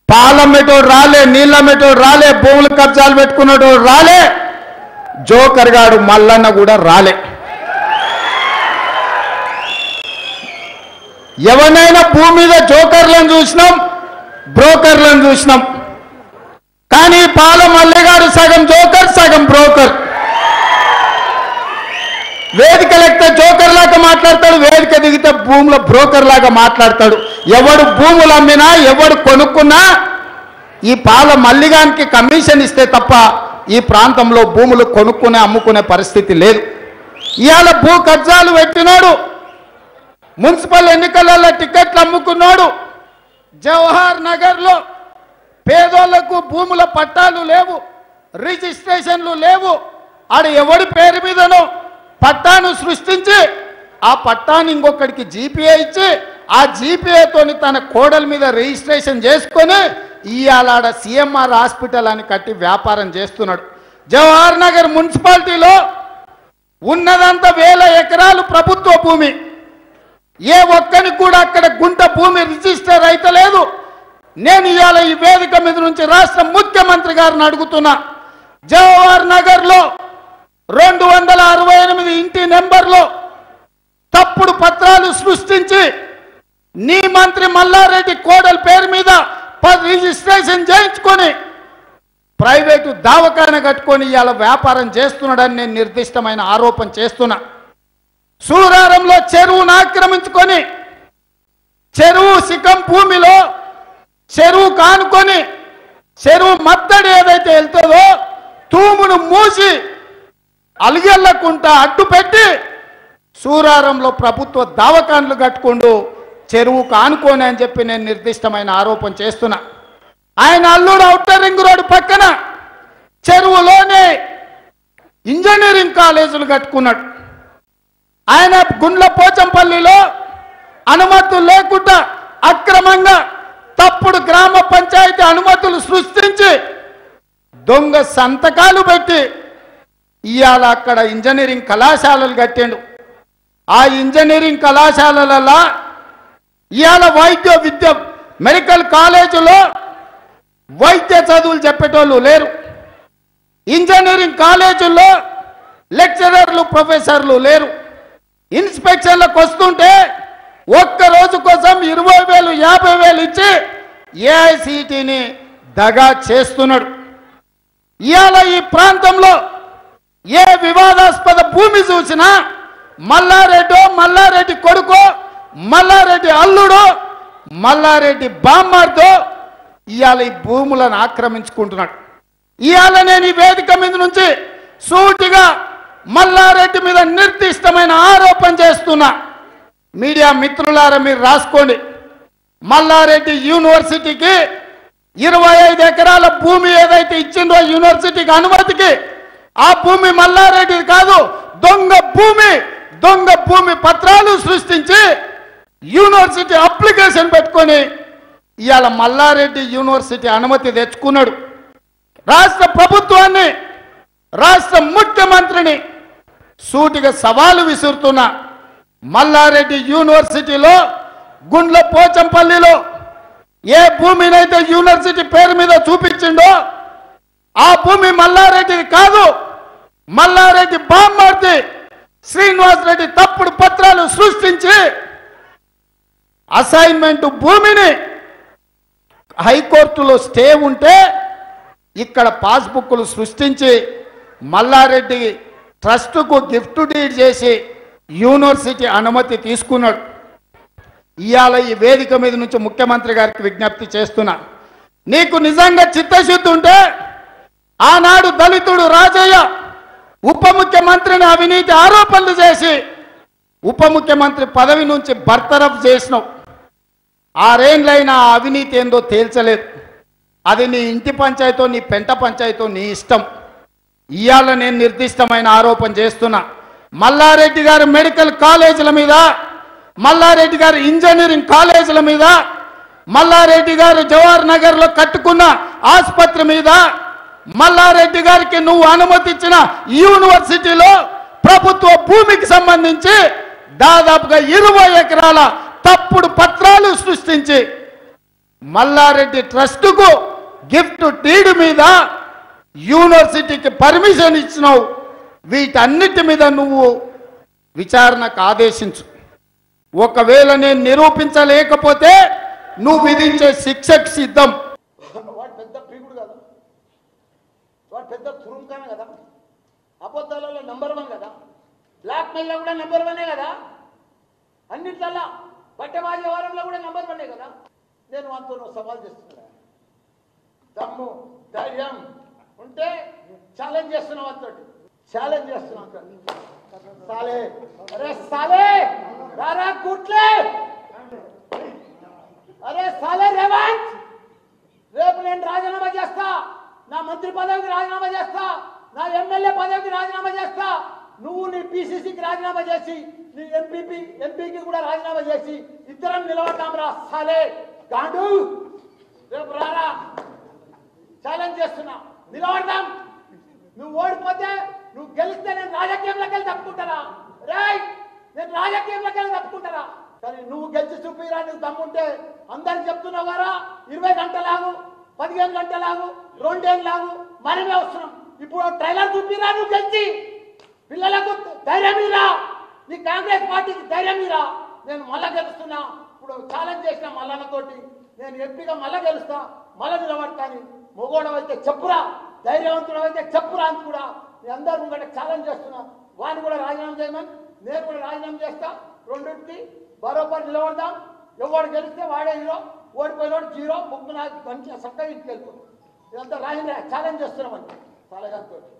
పాలమ్మేటోడు రాలే నీళ్ళమ్మేటోడు రాలే భూములు కబ్జాలు పెట్టుకున్నటోడు రాలే జోకర్ గాడు మల్లన్న కూడా రాలే ఎవరినైనా భూమి మీద జోకర్లను చూసినాం బ్రోకర్లను చూసినాం కానీ పాల మల్లె గారు సగం జోకర్ సగం బ్రోకర్ వేదిక లెక్కితే జోకర్ లాగా మాట్లాడతాడు వేదిక దిగితే భూముల బ్రోకర్ లాగా మాట్లాడతాడు ఎవడు భూములు అమ్మినా ఎవడు కొనుక్కున్నా ఈ పాల మల్లిగానికి కమిషన్ ఇస్తే తప్ప ఈ ప్రాంతంలో భూములు కొనుక్కునే అమ్ముకునే పరిస్థితి లేదు ఇవాళ భూ కబ్జాలు పెట్టినాడు మున్సిపల్ ఎన్నికలలో టికెట్లు అమ్ముకున్నాడు జవహర్ నగర్లో పేదోళ్లకు భూముల పట్టాలు లేవు రిజిస్ట్రేషన్లు లేవు ఆడ ఎవడి పేరు మీదనో పట్టాను సృష్టించి ఆ పట్టాన్ని ఇంకొకడికి జీపీఏ ఇచ్చి ఆ జీపీఏతోని తన కోడల మీద రిజిస్ట్రేషన్ చేసుకొని ఇవాళ ఆడ సిఎంఆర్ హాస్పిటల్ అని కట్టి వ్యాపారం చేస్తున్నాడు జవహర్ నగర్ మున్సిపాలిటీలో ఉన్నదంతా వేల ఎకరాలు ప్రభుత్వ భూమి ఏ ఒక్కరికి కూడా అక్కడ గుంట భూమి రిజిస్టర్ అయితే లేదు నేను ఇవాళ ఈ వేదిక మీద నుంచి రాష్ట్ర ముఖ్యమంత్రి గారిని అడుగుతున్నా జవహర్ నగర్లో రెండు వందల అరవై ఎనిమిది ఇంటి నెంబర్లో తప్పుడు పత్రాలు సృష్టించి నీ మంత్రి మల్లారెడ్డి కోడల పేరు మీద ప- రిజిస్ట్రేషన్ చేయించుకొని ప్రైవేటు దావకాన కట్టుకొని ఇవాళ వ్యాపారం చేస్తున్నాడని నేను నిర్దిష్టమైన ఆరోపణ చేస్తున్నా సూరారంలో చెరువును ఆక్రమించుకొని చెరువు సికం భూమిలో చెరువు కానుకొని చెరువు మత్తడి ఏదైతే వెళ్తుందో తూమును మూసి అలిగెళ్ళకుండా అడ్డు పెట్టి సూరారంలో ప్రభుత్వ దావకాన్లు కట్టుకుంటూ చెరువు కానుకోని అని చెప్పి నేను నిర్దిష్టమైన ఆరోపణ చేస్తున్నా ఆయన అల్లుడు ఔటర్ రింగ్ రోడ్డు పక్కన చెరువులోనే ఇంజనీరింగ్ కాలేజీలు కట్టుకున్నాడు ఆయన గుండ్ల పోచంపల్లిలో అనుమతులు లేకుండా అక్రమంగా తప్పుడు గ్రామ పంచాయతీ అనుమతులు సృష్టించి దొంగ సంతకాలు పెట్టి ఇవాళ అక్కడ ఇంజనీరింగ్ కళాశాలలు కట్టిండు ఆ ఇంజనీరింగ్ కళాశాలలలో ఇవాళ వైద్య విద్య మెడికల్ కాలేజీలో వైద్య చదువులు చెప్పేటోళ్ళు లేరు ఇంజనీరింగ్ కాలేజీల్లో లెక్చరర్లు ప్రొఫెసర్లు లేరు ఇన్స్పెక్షన్లకు వస్తుంటే ఒక్క రోజు కోసం ఇరవై వేలు యాభై వేలు ఇచ్చి ఏఐసిటిని దగా చేస్తున్నాడు ఇవాళ ఈ ప్రాంతంలో ఏ వివాదాస్పద భూమి చూసినా మల్లారెడ్డో మల్లారెడ్డి కొడుకో మల్లారెడ్డి అల్లుడో మల్లారెడ్డి బామ్మార్దో ఇవాళ ఈ భూములను ఆక్రమించుకుంటున్నాడు ఇవాళ నేను ఈ వేదిక మీద నుంచి సూటిగా మల్లారెడ్డి మీద నిర్దిష్టమైన ఆరోపణ చేస్తున్నా మీడియా మిత్రులారా మీరు రాసుకోండి మల్లారెడ్డి యూనివర్సిటీకి ఇరవై ఐదు ఎకరాల భూమి ఏదైతే ఇచ్చిందో యూనివర్సిటీకి అనుమతికి ఆ భూమి మల్లారెడ్డిది కాదు దొంగ భూమి దొంగ భూమి పత్రాలు సృష్టించి యూనివర్సిటీ అప్లికేషన్ పెట్టుకొని ఇవాళ మల్లారెడ్డి యూనివర్సిటీ అనుమతి తెచ్చుకున్నాడు రాష్ట్ర ప్రభుత్వాన్ని రాష్ట్ర ముఖ్యమంత్రిని సూటిగా సవాలు విసురుతున్నా మల్లారెడ్డి యూనివర్సిటీలో గుండ్ల పోచంపల్లిలో ఏ భూమినైతే యూనివర్సిటీ పేరు మీద చూపించిండో ఆ భూమి మల్లారెడ్డిది కాదు మల్లారెడ్డి బామ్మర్ది శ్రీనివాస్ రెడ్డి తప్పుడు పత్రాలు సృష్టించి అసైన్మెంట్ భూమిని హైకోర్టులో స్టే ఉంటే ఇక్కడ పాస్బుక్లు సృష్టించి మల్లారెడ్డి ట్రస్టుకు గిఫ్ట్ డీడ్ చేసి యూనివర్సిటీ అనుమతి తీసుకున్నాడు ఇవాళ ఈ వేదిక మీద నుంచి ముఖ్యమంత్రి గారికి విజ్ఞప్తి చేస్తున్నా నీకు నిజంగా చిత్తశుద్ధి ఉంటే ఆనాడు దళితుడు రాజయ్య ఉప ముఖ్యమంత్రిని అవినీతి ఆరోపణలు చేసి ఉప ముఖ్యమంత్రి పదవి నుంచి బర్తరఫ్ చేసినావు ఆరేండ్లైన ఆ అవినీతి ఏందో తేల్చలేదు అది నీ ఇంటి పంచాయతో నీ పెంట పంచాయతో నీ ఇష్టం ఇవాళ నేను నిర్దిష్టమైన ఆరోపణ చేస్తున్నా మల్లారెడ్డి గారి మెడికల్ కాలేజీల మీద మల్లారెడ్డి గారి ఇంజనీరింగ్ కాలేజీల మీద మల్లారెడ్డి గారు జవహర్ నగర్లో కట్టుకున్న ఆసుపత్రి మీద మల్లారెడ్డి గారికి నువ్వు అనుమతి ఇచ్చిన యూనివర్సిటీలో ప్రభుత్వ భూమికి సంబంధించి దాదాపుగా ఇరవై ఎకరాల తప్పుడు పత్రాలు సృష్టించి మల్లారెడ్డి ట్రస్టుకు గిఫ్ట్ డీడ్ మీద యూనివర్సిటీకి పర్మిషన్ ఇచ్చినావు వీటన్నిటి మీద నువ్వు విచారణకు ఆదేశించు ఒకవేళ నేను నిరూపించలేకపోతే నువ్వు విధించే శిక్షకు సిద్ధం వాడు పెద్ద పీకుడు కదా వాడు పెద్ద తురుంకాన కదా అబద్ధాలలో నెంబర్ వన్ కదా బ్లాక్ మెయిల్లో కూడా నెంబర్ వనే కదా అన్నిట్లల్లా బట్టబాజీ వ్యవహారంలో కూడా నెంబర్ వనే కదా నేను వాటితో నువ్వు సవాల్ చేస్తున్నా దమ్ము ధైర్యం ఉంటే ఛాలెంజ్ చేస్తున్నా వాటితో ఛాలెంజ్ చేస్తున్నా వాటితోటి. సాలే అరే సాలే రారా కుట్లే అరే సాలే రేవంత్ రేపు నేను రాజీనామా చేస్తా నా మంత్రి పదవికి రాజీనామా చేస్తా నా ఎమ్మెల్యే పదవికి రాజీనామా చేస్తా నువ్వు నీ పిసిసికి రాజీనామా చేసి నీ ఎంపీపీ ఎంపీకి కూడా రాజీనామా చేసి ఇద్దరం నిలబడతాం రా సాలే గాండు రేపు రారా ఛాలెంజ్ చేస్తున్నా నిలబడతాం నువ్వు ఓడిపోతే నువ్వు గెలిస్తే నేను రాజకీయంలోకి వెళ్ళి తప్పుకుంటారా రేయ్ నేను రాజకీయంలోకి వెళ్ళి తప్పుకుంటారా కానీ నువ్వు గెలిచి చూపిరా నువ్వు దమ్ముంటే అందరికి చెప్తున్నావు కదా ఇరవై గంటలాగు పదిహేను గంటలాగు రెండేళ్ళు లాగు మనమే వస్తున్నాం ఇప్పుడు ట్రైలర్ చూపిరా నువ్వు గెలిచి పిల్లలకు ధైర్యం ఇరా నీ కాంగ్రెస్ పార్టీకి ధైర్యం ఇరా నేను మళ్ళా గెలుస్తున్నా ఇప్పుడు ఛాలెంజ్ చేసిన మల్లన్నతోటి నేను ఎంపీగా మళ్ళా గెలుస్తా మళ్ళా నిలబడతాను మొగోడం అయితే చెప్పురా ధైర్యవంతుడు అయితే చెప్పురా అని కూడా మీ అందరు ముంగట ఛాలెంజ్ చేస్తున్నా వాడిని కూడా రాజీనామా చేయమని నేను కూడా రాజీనామా చేస్తా రెండింటికి బరోబర్ నిలబడదాం ఎవడు గెలిస్తే వాడే హీరో ఓడిపోయినోడు జీరో ముగ్గురు నాకు మంచిగా చక్కగా ఇంటికి వెళ్ళిపో ఇదంతా రాజీనామా ఛాలెంజ్ చేస్తున్నామని సలహాతో